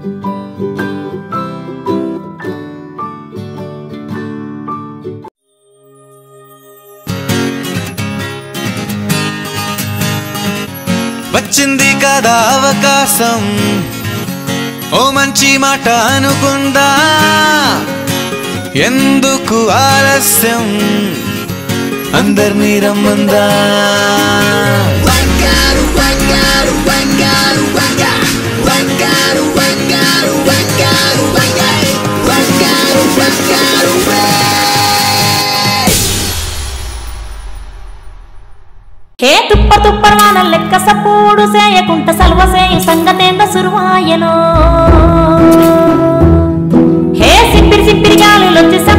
వచ్చింది కదా అవకాశం ఓ మంచి మాట అనుకుందా ఎందుకు ఆలస్యం అందరినీ రమ్మందా హే తుప్ప తుప్పల వాన లెక్క సప్పుడు సేయకుంట సల్వ సేయ సంగతేంద సురువాయను హే సిప్పిరి సిప్పిరి గాలులొచ్చి